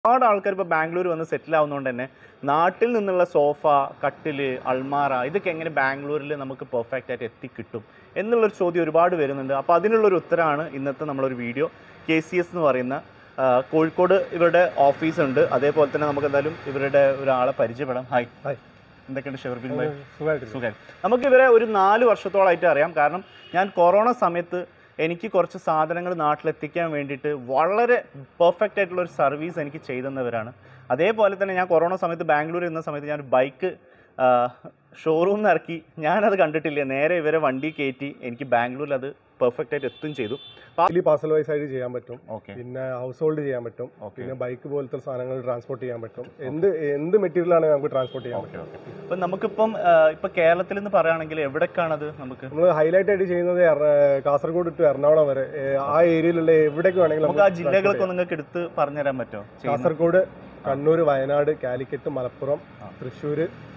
ഒരുപാട് ആൾക്കാർ ഇപ്പോൾ ബാംഗ്ലൂർ വന്ന് സെറ്റിൽ ആവുന്നതുകൊണ്ട് തന്നെ നാട്ടിൽ നിന്നുള്ള സോഫ കട്ടില് അൾമാറ ഇതൊക്കെ എങ്ങനെ ബാംഗ്ലൂരിൽ നമുക്ക് പെർഫെക്റ്റ് ആയിട്ട് എത്തിക്കിട്ടും എന്നുള്ളൊരു ചോദ്യം ഒരുപാട് വരുന്നുണ്ട് അപ്പോൾ അതിനുള്ളൊരു ഉത്തരമാണ് ഇന്നത്തെ നമ്മളൊരു വീഡിയോ കെ സി എസ് എന്ന് പറയുന്ന ആ, കോഴിക്കോട് ഇവരുടെ ഓഫീസ് ഉണ്ട് അതേപോലെ തന്നെ നമുക്ക് എന്തായാലും ഇവരുടെ ഒരാളെ പരിചയപ്പെടാം ഹായ് ഹായ്. എന്തൊക്കെയുണ്ട് ഷെവർബിൻ ഭായ് സുഖമായിട്ട് സുഖം നമുക്ക് ഇവരെ ഒരു നാല് വർഷത്തോളമായിട്ട് അറിയാം കാരണം ഞാൻ കൊറോണ സമയത്ത് എനിക്ക് കുറച്ച് സാധനങ്ങൾ നാട്ടിലെത്തിക്കാൻ വേണ്ടിയിട്ട് വളരെ പെർഫെക്റ്റ് ആയിട്ടുള്ള ഒരു സർവീസ് എനിക്ക് ചെയ്തെന്നവരാണ് അതേപോലെ തന്നെ ഞാൻ കൊറോണ സമയത്ത് ബാംഗ്ലൂർ ഇരുന്ന സമയത്ത് ഞാൻ ബൈക്ക് ഷോറൂമിൽ നിന്ന് ഇറക്കി ഞാനത് കണ്ടിട്ടില്ല നേരെ ഇവരെ വണ്ടി കയറ്റി എനിക്ക് ബാംഗ്ലൂരിൽ അത് പെർഫെക്റ്റ് ആയിട്ട് എത്തും ചെയ്തു ഡെയിലി പാർസൽ വൈസ് ആയിട്ട് ചെയ്യാൻ പറ്റും ഓക്കെ പിന്നെ ഹൗസ് ഹോൾഡ് ചെയ്യാൻ പറ്റും ഓക്കെ പിന്നെ ബൈക്ക് പോലത്തെ സാധനങ്ങൾ ട്രാൻസ്പോർട്ട് ചെയ്യാൻ പറ്റും എന്ത് എന്ത് മെറ്റീരിയൽ ആണെങ്കിൽ നമുക്ക് ട്രാൻസ്പോർട്ട് ചെയ്യാൻ ഓക്കെ പറ്റും ഓക്കെ അപ്പം നമുക്കിപ്പം ആ, ഇപ്പം കേരളത്തിൽ നിന്ന് പറയുകയാണെങ്കിൽ എവിടേക്കാണത് നമുക്ക് നമ്മൾ ഹൈലൈറ്റ് ആയിട്ട് ചെയ്യുന്നത് എറ- കാസർഗോഡ് ടു എറണാകുളം വരെ ഏ, ആ ഏരിയയിലുള്ള എവിടേക്ക് വേണമെങ്കിലും നമുക്ക് ആ നമുക്ക് ജില്ലകളൊക്കെ നിങ്ങൾക്ക് എടുത്ത് പറഞ്ഞുതരാൻ പറ്റുമോ transport ചെയ്യുന്ന- ചെയ്യാം. കാസർഗോഡ് കണ്ണൂർ വയനാട് കാലിക്കറ്റ് മലപ്പുറം ആ. തൃശ്ശൂർ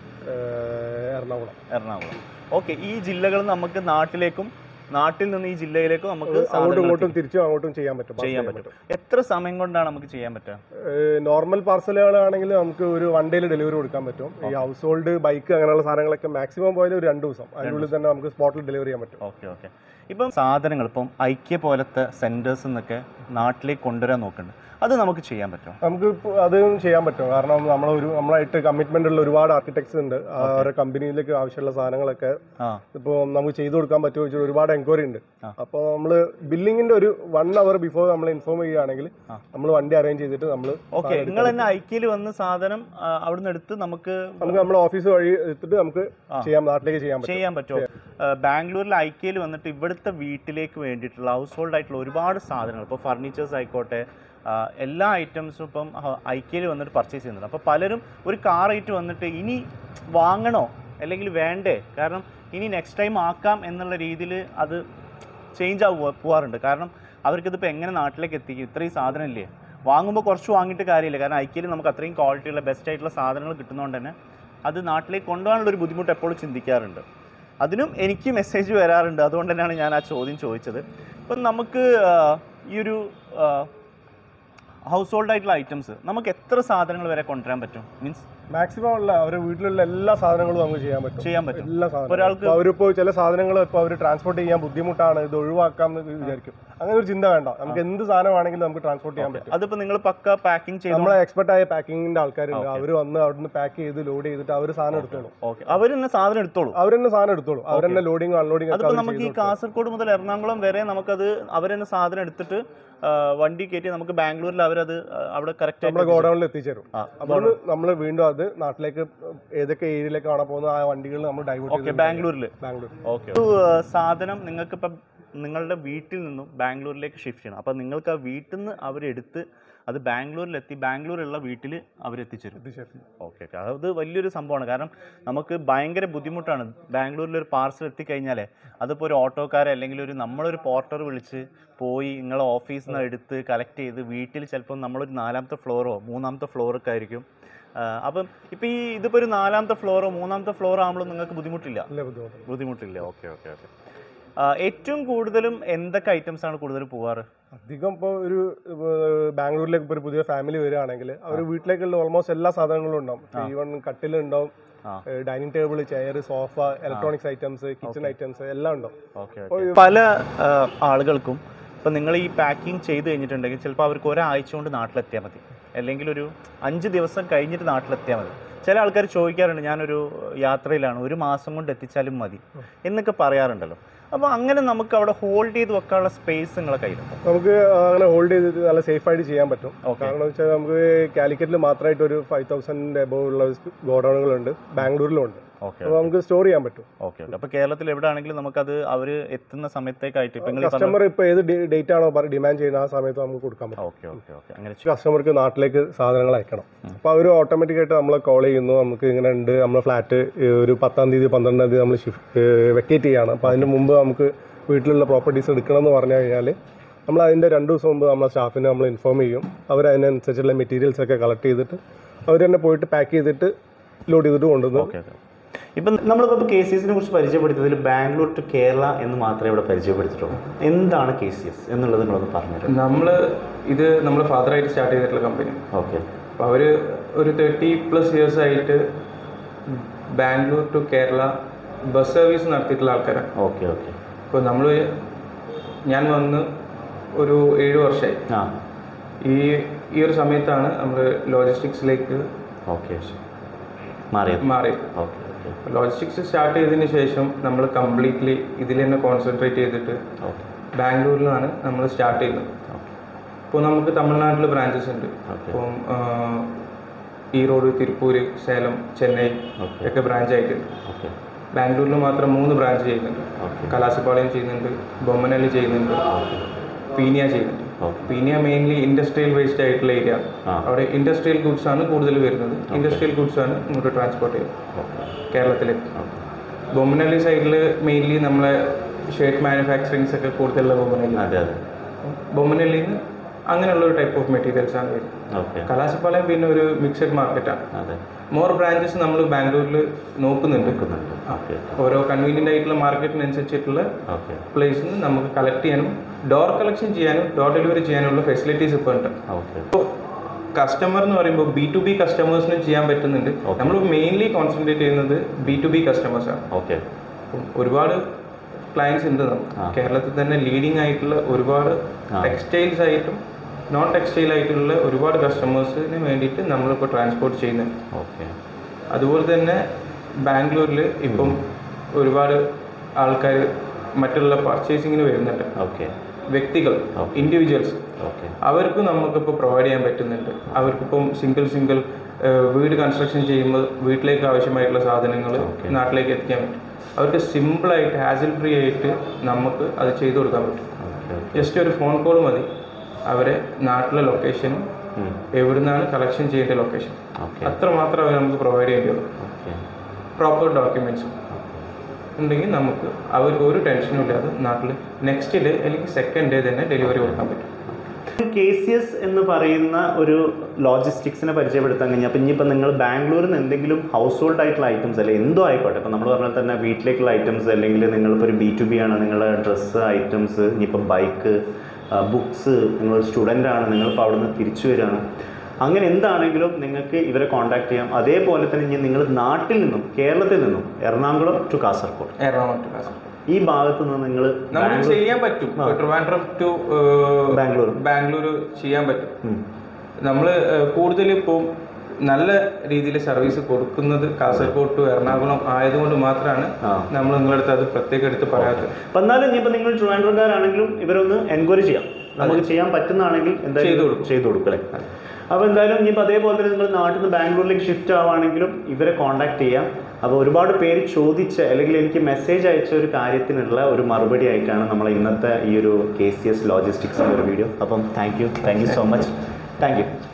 എറണാകുളം എറണാകുളം ഓക്കെ ഈ ജില്ലകൾ നമുക്ക് നാട്ടിലേക്കും നാട്ടിൽ നിന്ന് ഈ ജില്ലയിലേക്കും നമുക്ക് അങ്ങോട്ടും സാധനങ്ങൾ ഇങ്ങോട്ടും തിരിച്ചും അങ്ങോട്ടും ചെയ്യാൻ പറ്റും pass ചെയ്യാൻ പറ്റും എത്ര സമയം കൊണ്ടാണ് നമുക്ക് ചെയ്യാൻ പറ്റുക നോർമൽ പാർസലുകളാണെങ്കിൽ നമുക്ക് ഒരു വൺ ഡേയിൽ ഡെലിവറി കൊടുക്കാൻ പറ്റും ഈ ഹൗസ് ഹോൾഡ് ബൈക്ക് അങ്ങനെയുള്ള സാധനങ്ങളൊക്കെ മാക്സിമം പോയാലും ഒരു രണ്ട് ദിവസം അതിനുള്ളിൽ തന്നെ നമുക്ക് സ്പോട്ടിൽ ഡെലിവറി ചെയ്യാൻ പറ്റും ഓക്കെ ഓക്കെ ഇപ്പം സാധനങ്ങൾ ഇപ്പം ഐക്യ പോലത്തെ സെന്റേഴ്സ് എന്നൊക്കെ നാട്ടിലേക്ക് കൊണ്ടുവരാൻ നോക്കുന്നുണ്ട് അത് നമുക്ക് ചെയ്യാൻ പറ്റുമോ നമുക്ക് ഇപ്പൊ അതും ചെയ്യാൻ പറ്റും കാരണം നമ്മളൊരു നമ്മളായിട്ട് കമ്മിറ്റ്മെന്റ് ഉള്ള ഒരുപാട് ആർക്കിടെക്ട്സ് ഉണ്ട് അവരുടെ കമ്പനിയിലേക്ക് ആവശ്യമുള്ള സാധനങ്ങളൊക്കെ ആ ഇപ്പോൾ നമുക്ക് ചെയ്തു കൊടുക്കാൻ പറ്റുമോ ചോദിച്ചാൽ ഒരുപാട് എൻക്വയറി ഉണ്ട് ആ. അപ്പോൾ നമ്മൾ ബില്ലിങ്ങിന്റെ ഒരു വൺ അവർ ബിഫോർ നമ്മൾ ഇൻഫോം ചെയ്യുകയാണെങ്കിൽ ആ. നമ്മൾ വണ്ടി അറേഞ്ച് ചെയ്തിട്ട് നമ്മൾ ഓക്കെ നിങ്ങൾ തന്നെ ഐക്യയിൽ വന്ന് സാധനം ആ, അവിടുന്ന് എടുത്ത് നമുക്ക് നമുക്ക് നമ്മുടെ ഓഫീസ് വഴി എടുത്തിട്ട് നമുക്ക് ആ. ചെയ്യാം നാട്ടിലേക്ക് ചെയ്യാൻ പറ്റും ചെയ്യാൻ പറ്റുമോ ബാംഗ്ലൂരിൽ ഐക്യയിൽ വന്നിട്ട് ഇവിടുത്തെ വീട്ടിലേക്ക് വേണ്ടിയിട്ടുള്ള ഹൗസ് ഹോൾഡ് ആയിട്ടുള്ള ഒരുപാട് സാധനങ്ങൾ ഇപ്പോൾ ഫർണിച്ചേഴ്സ് ആയിക്കോട്ടെ ആ, എല്ലാ ഐറ്റംസും ഇപ്പം ഐക്യയിൽ വന്നിട്ട് പർച്ചേസ് ചെയ്യുന്നുണ്ട് അപ്പോൾ പലരും ഒരു കാർ ആയിട്ട് വന്നിട്ട് ഇനി വാങ്ങണോ അല്ലെങ്കിൽ വേണ്ടേ കാരണം ഇനി നെക്സ്റ്റ് ടൈം ആക്കാം എന്നുള്ള രീതിയിൽ അത് ചേഞ്ച് ആവുക പോവാറുണ്ട് കാരണം അവർക്കിതിപ്പോൾ എങ്ങനെ നാട്ടിലേക്ക് എത്തിക്കും ഇത്രയും സാധനം ഇല്ലേ വാങ്ങുമ്പോൾ കുറച്ച് വാങ്ങിയിട്ട് കാര്യമില്ല കാരണം ഐക്യയിൽ നമുക്ക് അത്രയും ക്വാളിറ്റിയുള്ള ബെസ്റ്റ് ആയിട്ടുള്ള സാധനങ്ങൾ കിട്ടുന്നതുകൊണ്ട് തന്നെ അത് നാട്ടിലേക്ക് കൊണ്ടുപോകാനുള്ള ഒരു ബുദ്ധിമുട്ട് എപ്പോഴും ചിന്തിക്കാറുണ്ട് അതിനും എനിക്ക് മെസ്സേജ് വരാറുണ്ട് അതുകൊണ്ട് തന്നെയാണ് ഞാൻ ആ ചോദ്യം ചോദിച്ചത് ഇപ്പം നമുക്ക് ആ, ഈ ഒരു ഹൗസ് ഹോൾഡ് ആയിട്ടുള്ള ഐറ്റംസ് നമുക്ക് എത്ര സാധനങ്ങൾ വരെ കൊണ്ടുവരാൻ പറ്റും മീൻസ് മാക്സിമം ഉള്ള അവരുടെ വീട്ടിലുള്ള എല്ലാ സാധനങ്ങളും നമുക്ക് ചെയ്യാൻ പറ്റും ചെയ്യാൻ പറ്റും എല്ലാ ഒരാൾക്ക് സാധനങ്ങളും അവരിപ്പോ ചില സാധനങ്ങൾ ഇപ്പൊ അവർ ട്രാൻസ്പോർട്ട് ചെയ്യാൻ ബുദ്ധിമുട്ടാണ് ഇത് ഒഴിവാക്കാം എന്ന് വിചാരിക്കും അങ്ങനെ ഒരു ചിന്ത വേണ്ട നമുക്ക് എന്ത് സാധനമാണെങ്കിലും നമുക്ക് ട്രാൻസ്പോർട്ട് ചെയ്യാൻ പറ്റും അതിപ്പോൾ നിങ്ങൾ പക്ക പാക്കിംഗ് ചെയ്ത് നമ്മളെ എക്സ്പെർട്ട് ആയ പാക്കിങ്ങിന്റെ ആൾക്കാരുണ്ട് അവർ വന്ന് അവിടുന്ന് പാക്ക് ചെയ്ത് ലോഡ് ചെയ്തിട്ട് അവർ സാധനം എടുത്തോളും ഓക്കെ അവർ തന്നെ സാധനം എടുത്തോളൂ അവർ തന്നെ സാധനം എടുത്തോളും അവർ തന്നെ ലോഡിങ് അൺലോഡിങ് ഒക്കെ അതിപ്പോൾ അവര് നമുക്ക് ഈ ചെയ്ത് കാസർഗോഡ് മുതൽ എറണാകുളം വരെ നമുക്കത് അവർ തന്നെ സാധനം എടുത്തിട്ട് ആ, വണ്ടി കയറ്റി നമുക്ക് ബാംഗ്ലൂരിൽ അവരത് ആ, അവിടെ കറക്റ്റ് നമ്മുടെ ഗോഡൌണിൽ എത്തിച്ചേരും ആ അവിടുന്ന് നമ്മൾ വീണ്ടും അത് നാട്ടിലേക്ക് ഏതൊക്കെ ഏരിയയിലേക്കാണ് പോകുന്നത് ആ വണ്ടികൾ നമ്മൾ ഡൈവേർട്ട് ഓക്കെ ചെയ്ത് ബാംഗ്ലൂരിൽ ബാംഗ്ലൂർ ഓക്കെ ഒരു ആ, സാധനം നിങ്ങൾക്ക് ഇപ്പം നിങ്ങളുടെ വീട്ടിൽ നിന്നും ബാംഗ്ലൂരിലേക്ക് ഷിഫ്റ്റ് ചെയ്യണം അപ്പം നിങ്ങൾക്ക് ആ വീട്ടിൽ നിന്ന് അവരെടുത്ത് അത് ബാംഗ്ലൂരിലെത്തി ബാംഗ്ലൂരുള്ള വീട്ടിൽ അവരെത്തിച്ചേരും എത്തിച്ചേരും ഓക്കെ ഓക്കെ അത് വലിയൊരു സംഭവമാണ് കാരണം നമുക്ക് ഭയങ്കര ബുദ്ധിമുട്ടാണ് ബാംഗ്ലൂരിൽ ഒരു പാർസൽ എത്തിക്കഴിഞ്ഞാലേ അതിപ്പോൾ ഒരു ഓട്ടോക്കാരെ അല്ലെങ്കിൽ ഒരു നമ്മളൊരു പോർട്ടർ വിളിച്ച് പോയി നിങ്ങളെ ഓഫീസിൽ നിന്ന് എടുത്ത് കളക്ട് ചെയ്ത് വീട്ടിൽ ചിലപ്പോൾ നമ്മളൊരു നാലാമത്തെ ഫ്ലോറോ മൂന്നാമത്തെ ഫ്ലോറൊക്കെ ആയിരിക്കും ആ, അപ്പം ഇപ്പം ഈ ഇതിപ്പോൾ ഒരു നാലാമത്തെ ഫ്ലോറോ മൂന്നാമത്തെ ഫ്ലോറോ ആകുമ്പോൾ നിങ്ങൾക്ക് ബുദ്ധിമുട്ടില്ല നല്ല ബുദ്ധിമുട്ട് ബുദ്ധിമുട്ടില്ല ഓക്കെ ഓക്കെ ഓക്കെ ഏറ്റവും കൂടുതലും എന്തൊക്കെ ഐറ്റംസ് ആണ് കൂടുതൽ പോവാറ് അധികം ഇപ്പോൾ ഒരു ഏർ, ബാംഗ്ലൂരിലേക്ക് ഇപ്പോൾ ഒരു പുതിയ ഫാമിലി വരികയാണെങ്കിൽ അവർ വീട്ടിലേക്കുള്ള ഓൾമോസ്റ്റ് എല്ലാ സാധനങ്ങളും ഉണ്ടാവും ഈവൺ കട്ടിലുണ്ടാവും ആ. Dining table chair sofa electronics items kitchen items എല്ലാം ഉണ്ടാവും ഓക്കെ പല ആ, ആളുകൾക്കും ഇപ്പം നിങ്ങൾ ഈ പാക്കിംഗ് ചെയ്ത് കഴിഞ്ഞിട്ടുണ്ടെങ്കിൽ ചിലപ്പോൾ അവർക്ക് ഒരാഴ്ച കൊണ്ട് നാട്ടിലെത്തിയാൽ മതി അല്ലെങ്കിൽ ഒരു അഞ്ച് ദിവസം കഴിഞ്ഞിട്ട് നാട്ടിലെത്തിയാൽ മതി ചില ആൾക്കാർ ചോദിക്കാറുണ്ട് ഞാനൊരു യാത്രയിലാണ് ഒരു മാസം കൊണ്ട് എത്തിച്ചാലും മതി എന്നൊക്കെ പറയാറുണ്ടല്ലോ അപ്പോൾ അങ്ങനെ നമുക്ക് അവിടെ ഹോൾഡ് ചെയ്ത് വെക്കാനുള്ള സ്പേസ് നിങ്ങളെ കയ്യിലുണ്ടോ നമുക്ക് അങ്ങനെ ഹോൾഡ് ചെയ്തിട്ട് നല്ല സേഫ് ആയിട്ട് ചെയ്യാൻ പറ്റും ഓക്കെ കാരണം വെച്ചാൽ നമുക്ക് കാലിക്കറ്റിൽ മാത്രമായിട്ട് ഒരു ഫൈവ് തൗസൻഡ് എബോവ് ഉള്ള ഗോഡൗണുകളുണ്ട് ബാംഗ്ലൂരിലും ഉണ്ട് ഓക്കെ അപ്പോൾ നമുക്ക് സ്റ്റോർ ചെയ്യാൻ പറ്റും ഓക്കെ ഓക്കെ അപ്പോൾ കേരളത്തിൽ എവിടെയാണെങ്കിലും നമുക്കത് അവർ എത്തുന്ന സമയത്തേക്കായിട്ട് ഇപ്പം നിങ്ങൾ ഈ പറഞ്ഞ കസ്റ്റമർ ഇപ്പോൾ ഏത് ഡേറ്റ് ആണോ ഡിമാൻഡ് ചെയ്യുന്നത് ആ സമയത്ത് നമുക്ക് കൊടുക്കാൻ പറ്റും ഓക്കെ ഓക്കെ ഓക്കെ അങ്ങനെ കസ്റ്റമർക്ക് നാട്ടിലേക്ക് സാധനങ്ങൾ അയക്കണം അപ്പോൾ അവർ ഓട്ടോമാറ്റിക്കായിട്ട് നമ്മളെ കോൾ ചെയ്യുന്നു നമുക്ക് ഇങ്ങനെ ഉണ്ട് നമ്മളെ ഫ്ലാറ്റ് ഒരു പത്താം തീയതി പന്ത്രണ്ടാം തീയതി നമ്മൾ ഷിഫ്റ്റ് വെക്കേറ്റ് ചെയ്യാണ് അപ്പോൾ അതിന് മുമ്പ് നമുക്ക് വീട്ടിലുള്ള പ്രോപ്പർട്ടീസ് എടുക്കണം എന്ന് പറഞ്ഞു കഴിഞ്ഞാൽ നമ്മൾ അതിൻ്റെ രണ്ട് ദിവസം മുമ്പ് നമ്മളെ സ്റ്റാഫിനെ നമ്മൾ ഇൻഫോം ചെയ്യും അവർ അതിനനുസരിച്ചുള്ള മെറ്റീരിയൽസ് ഒക്കെ കളക്ട് ചെയ്തിട്ട് അവർ തന്നെ പോയിട്ട് പാക്ക് ചെയ്തിട്ട് ലോഡ് ചെയ്തിട്ട് കൊണ്ടുവന്ന് ഓക്കെ ഓക്കെ ഇപ്പം നമ്മളിപ്പോൾ കെ സി എസിനെ കുറിച്ച് പരിചയപ്പെടുത്തിയതിൽ ബാംഗ്ലൂർ ടു കേരള എന്ന് മാത്രമേ ഇവിടെ പരിചയപ്പെടുത്തിയിട്ടുള്ളൂ എന്താണ് കെ സി എസ് എന്നുള്ളത് നിങ്ങളൊന്ന് പറഞ്ഞുതരും നമ്മൾ ഇത് നമ്മൾ ഫാദറായിട്ട് സ്റ്റാർട്ട് ചെയ്തിട്ടുള്ള കമ്പനി ഓക്കെ അപ്പോൾ അവർ ഒരു തേർട്ടി പ്ലസ് ഇയേഴ്സ് ആയിട്ട് Bangalore to Kerala bus service നടത്തിയിട്ടുള്ള ആൾക്കാരാണ് ഓക്കെ ഓക്കെ ഇപ്പോൾ നമ്മൾ ഞാൻ വന്ന് ഒരു ഏഴ് വർഷമായി ആ ഈ ഈ ഒരു സമയത്താണ് നമ്മൾ ലോജിസ്റ്റിക്സിലേക്ക് ഓക്കെ മാറിയത് മാറിയത് ഓക്കെ ഓക്കെ ലോജിസ്റ്റിക്സ് സ്റ്റാർട്ട് ചെയ്തതിന് ശേഷം നമ്മൾ കംപ്ലീറ്റ്ലി ഇതിൽ തന്നെ കോൺസെൻട്രേറ്റ് ചെയ്തിട്ട് ഓക്കെ ബാംഗ്ലൂരിലാണ് നമ്മൾ സ്റ്റാർട്ട് ചെയ്യുന്നത് ഓക്കെ ഇപ്പോൾ നമുക്ക് തമിഴ്നാട്ടിൽ ബ്രാഞ്ചസ് ഉണ്ട് ഓക്കെ ഇപ്പം ആ, ഈറോഡ് തിരുപ്പൂർ സേലം ചെന്നൈ ഓക്കെ ഒക്കെ ബ്രാഞ്ച് ആയിട്ടുണ്ട് ഓക്കെ ബാംഗ്ലൂരിൽ മാത്രം മൂന്ന് ബ്രാഞ്ച് ചെയ്യുന്നുണ്ട് ഓക്കെ കലാസിപ്പാളയം ചെയ്യുന്നുണ്ട് ബൊമ്മനല്ലി ചെയ്യുന്നുണ്ട് പീനിയ ചെയ്യുന്നുണ്ട് okay Peenya mainly industrial waste ആയിട്ടുള്ള ഏരിയ ആ അവിടെ ഇൻഡസ്ട്രിയൽ ഗുഡ്സ് ആണ് കൂടുതൽ വരുന്നത് ഇൻഡസ്ട്രിയൽ ഗുഡ്സ് ആണ് ഇങ്ങോട്ട് ട്രാൻസ്പോർട്ട് ചെയ്യുന്നത് ഓക്കെ കേരളത്തിലേക്ക് ഓക്കെ ബൊമ്മനല്ലി സൈഡിൽ മെയിൻലി നമ്മളെ ഷർട്ട് മാനുഫാക്ചറിങ്സ് ഒക്കെ കൂടുതലുള്ള ബൊമ്മനല്ലി അതെ അതെ ബൊമ്മനല്ലിയിൽ നിന്ന് അങ്ങനെയുള്ള ഒരു ടൈപ്പ് ഓഫ് മെറ്റീരിയൽസ് ആണ് വരുന്നത് ഓക്കെ കലാസിപ്പാളയം പിന്നെ ഒരു മിക്സഡ് മാർക്കറ്റാണ് അതെ മോർ ബ്രാഞ്ചസ് നമ്മൾ ബാംഗ്ലൂരിൽ നോക്കുന്നുണ്ട് എടുക്കുന്നുണ്ട് ഓക്കെ ഓരോ കൺവീനിയൻ്റ് ആയിട്ടുള്ള മാർക്കറ്റിനനുസരിച്ചിട്ടുള്ള ഓക്കെ പ്ലേസിൽ നിന്ന് നമുക്ക് കളക്ട് ചെയ്യാനും ഡോർ കളക്ഷൻ ചെയ്യാനും ഡോർ ഡെലിവറി ചെയ്യാനുള്ള ഫെസിലിറ്റീസ് ഇപ്പോൾ ഉണ്ട് ഓക്കെ ഇപ്പോൾ കസ്റ്റമർ എന്ന് പറയുമ്പോൾ ബി ടു ബി കസ്റ്റമേഴ്സിന് ചെയ്യാൻ പറ്റുന്നുണ്ട് Okay. നമ്മൾ മെയിൻലി കോൺസെൻട്രേറ്റ് ചെയ്യുന്നത് ബി ടു ബി കസ്റ്റമേഴ്സാണ് ഓക്കെ ഒരുപാട് ക്ലയൻസ് ഉണ്ട് നമുക്ക് ആ. കേരളത്തിൽ തന്നെ ലീഡിംഗ് ആയിട്ടുള്ള ഒരുപാട് ആ. ടെക്സ്റ്റൈൽസ് ആയിട്ടും നോൺ ടെക്സ്റ്റൈൽ ആയിട്ടുള്ള ഒരുപാട് കസ്റ്റമേഴ്സിന് വേണ്ടിയിട്ട് നമ്മളിപ്പോൾ ട്രാൻസ്പോർട്ട് ചെയ്യുന്നുണ്ട് ഓക്കെ അതുപോലെ തന്നെ ബാംഗ്ലൂരിൽ ഇപ്പം ഒരുപാട് ആൾക്കാർ മറ്റുള്ള പർച്ചേസിങ്ങിന് വരുന്നുണ്ട് ഓക്കെ വ്യക്തികൾ Okay. ഇൻഡിവിജ്വൽസ് ഓക്കെ അവർക്ക് നമുക്കിപ്പോൾ പ്രൊവൈഡ് ചെയ്യാൻ പറ്റുന്നുണ്ട് അവർക്കിപ്പം സിംഗിൾ സിംഗിൾ വീട് കൺസ്ട്രക്ഷൻ ചെയ്യുമ്പോൾ വീട്ടിലേക്ക് ആവശ്യമായിട്ടുള്ള സാധനങ്ങൾ Okay. നാട്ടിലേക്ക് എത്തിക്കാൻ പറ്റും അവർക്ക് സിമ്പിളായിട്ട് ഹാസിൽ ഫ്രീ ആയിട്ട് നമുക്ക് അത് ചെയ്തു കൊടുക്കാൻ പറ്റും ഓക്കെ ജസ്റ്റ് ഒരു ഫോൺ കോൾ മതി അവരെ നാട്ടിലെ ലൊക്കേഷനും എവിടുന്നാണ് കളക്ഷൻ ചെയ്യേണ്ട ലൊക്കേഷൻ ഓക്കെ അത്ര മാത്രം അവർ നമുക്ക് പ്രൊവൈഡ് ചെയ്യേണ്ടി ഓക്കെ പ്രോപ്പർ ഡോക്യുമെൻറ്റ്സും ഉണ്ടെങ്കിൽ നമുക്ക് അവർക്ക് ഒരു ടെൻഷനും ഇല്ലാതെ നാട്ടിൽ നെക്സ്റ്റ് ഡേ അല്ലെങ്കിൽ സെക്കൻഡ് ഡേ തന്നെ ഡെലിവറി കൊടുക്കാൻ പറ്റും കെ സി എസ് എന്ന് പറയുന്ന ഒരു ലോജിസ്റ്റിക്സിനെ പരിചയപ്പെടുത്താൻ കഴിഞ്ഞാൽ അപ്പം ഇനിയിപ്പോൾ നിങ്ങൾ ബാംഗ്ലൂരിൽ നിന്ന് എന്തെങ്കിലും ഹൗസ് ഹോൾഡ് ആയിട്ടുള്ള ഐറ്റംസ് അല്ലെങ്കിൽ എന്തോ ആയിക്കോട്ടെ ഇപ്പം നമ്മൾ പറഞ്ഞാൽ തന്നെ വീട്ടിലേക്കുള്ള ഐറ്റംസ് അല്ലെങ്കിൽ നിങ്ങളിപ്പോൾ ഒരു ബി ടു ബി ആണ് നിങ്ങളുടെ ഡ്രസ്സ് ഐറ്റംസ് ഇനിയിപ്പം ബൈക്ക് ബുക്സ് നിങ്ങളൊരു സ്റ്റുഡൻ്റ് ആണ് നിങ്ങളിപ്പോൾ അവിടെ നിന്ന് തിരിച്ചു വരികയാണ് അങ്ങനെ എന്താണെങ്കിലും നിങ്ങൾക്ക് ഇവരെ കോൺടാക്ട് ചെയ്യാം അതേപോലെ തന്നെ ഇനി നിങ്ങൾ നാട്ടിൽ നിന്നും കേരളത്തിൽ നിന്നും എറണാകുളം ടു കാസർഗോഡ് എറണാകുളം to കാസർഗോഡ് ഈ ഭാഗത്ത് നിന്ന് നിങ്ങൾ നമുക്ക് ചെയ്യാൻ പറ്റും ട്രിവാൻഡ്രം ടു ബാംഗ്ലൂർ ബാംഗ്ലൂർ ചെയ്യാൻ പറ്റും നമ്മൾ കൂടുതൽ ഇപ്പോൾ നല്ല രീതിയിൽ സർവീസ് കൊടുക്കുന്നത് കാസർഗോഡ് ടു എറണാകുളം ആയതുകൊണ്ട് മാത്രമാണ് ആ. നമ്മൾ നിങ്ങളുടെ അടുത്ത് അത് പ്രത്യേകം എടുത്ത് പറയാത്തത് അപ്പം എന്നാലും ഇനിയിപ്പോൾ നിങ്ങൾ ട്രിവാൻഡ്രംകാരാണെങ്കിലും ഇവരൊന്ന് എൻക്വയറി ചെയ്യാം നമുക്ക് ചെയ്യാൻ പറ്റുന്നതാണെങ്കിൽ എന്തായാലും ചെയ്തു കൊടുക്കും. ചെയ്തു കൊടുക്കും അല്ലേ അപ്പോൾ എന്തായാലും ഇനിയിപ്പോൾ അതേപോലെ തന്നെ നിങ്ങൾ നാട്ടിൽ നിന്ന് ബാംഗ്ലൂരിലേക്ക് ഷിഫ്റ്റ് ആവുകയാണെങ്കിലും ഇവരെ കോൺടാക്ട് ചെയ്യാം അപ്പോൾ ഒരുപാട് പേര് ചോദിച്ച അല്ലെങ്കിൽ എനിക്ക് മെസ്സേജ് അയച്ച ഒരു കാര്യത്തിനുള്ള ഒരു മറുപടി ആയിട്ടാണ് നമ്മൾ ഇന്നത്തെ ഈ ഒരു കെ സി എസ് ലോജിസ്റ്റിക്സിൻ്റെ ഒരു വീഡിയോ അപ്പം thank you thank you so much thank U